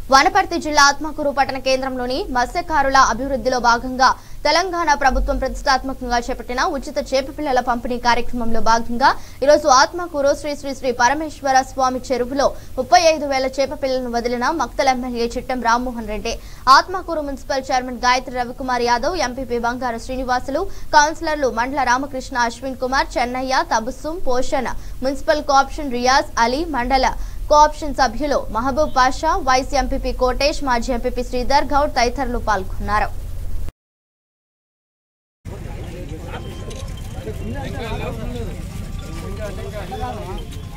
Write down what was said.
వనపర్తి జిల్లా ఆత్మకూరు పట్టణ కేంద్రంలోని మత్స్యకారుల అభివృద్ధిలో భాగంగా తెలంగాణ ప్రభుత్వం ప్రతిష్టాత్మకంగా చేపట్టిన ఉచిత చేప పిల్లల పంపిణీ కార్యక్రమంలో భాగంగా ఈరోజు ఆత్మకూరు శ్రీ శ్రీ శ్రీ పరమేశ్వర స్వామి చెరువులో ముప్పై ఐదు వేల చేప పిల్లలను వదిలిన Makthal MLA Chittem Rammohan Reddy Atmakur municipal chairman Gayatri Ravikumar Yadav MPP Bangaru Srinivasulu కౌన్సిలర్లు మండల రామకృష్ణ అశ్విన్ కుమార్ చెన్నయ్య తబస్సుం పోషణ మున్సిపల్ కోఆప్షన్ రియాజ్ అలీ మండల కోఆప్షన్ సభ్యులు మహబూబ్ పాషా వైస్ ఎంపీపీ కోటేష్ మాజీ ఎంపీపీ శ్రీధర్ గౌడ్ తదితరులు పాల్గొన్నారు ఇంకా